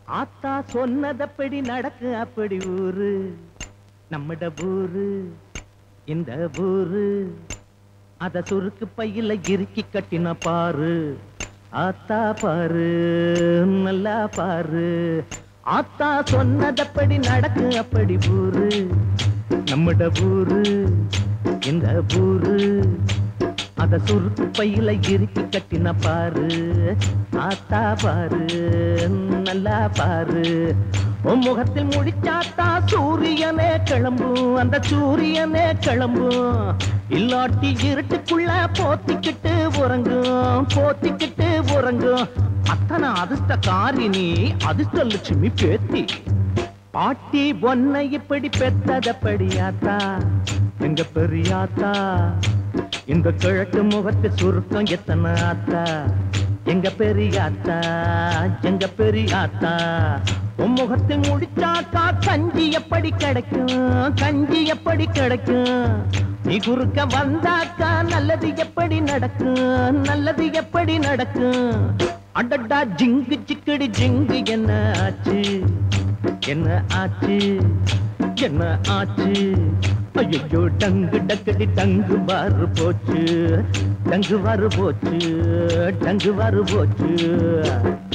ஆத்தா சொன்னதப்படி நடக்கு அப்படி ஊரு நம்மட ஊரு இந்த ஊரு அத சுருக்கு பையில இறுக்கி கட்டின பாரு ஆத்தா பாரு நல்லா பாரு ஆத்தா சொன்னதப்படி நடக்கு அப்படி ஊரு நம்மட ஊரு இந்த ஊரு அத சுருக்கு பையில இறுக்கி கட்டின பாரு ஆத்தா பாரு நல்லா பாரு உன் முகத்தில் முடிச்சாத்தா சூரியனே கிளம்பும் அந்த சூரியனே கிளம்பும் இல்லாட்டி இருட்டுக்குள்ள போத்திக்கிட்டு உறங்கும் போத்திக்கிட்டு உறங்கும் அத்தனை அதிர்ஷ்ட காரினி அதிர்ஷ்ட லட்சுமி பேத்தி பாட்டி பொன்னை இப்படி பெத்ததப்படியாத்தா எங்க பெரியாத்தா இந்த கிழக்கு முகத்து சுருக்கம் எத்தனை ஆத்தா எங்க பெரியாத்தா எங்க பெரியாத்தா உன் முகத்தை முடிச்சாக்கா கஞ்சி எப்படி கிடைக்கும் கஞ்சி எப்படி கிடைக்கும் நீ குறுக்க வந்தாக்கா நல்லது எப்படி நடக்கும் நல்லது எப்படி நடக்கும் அடடா ஜிங்கு சிக்கடி ஜிங்கு என்ன ஆச்சு என்ன ஆச்சு என்ன ஆச்சு ஐயோ டங்கு டக்கடி டங்கு வாரு போச்சு டங்கு வாரு போச்சு டங்கு வாரு போச்சு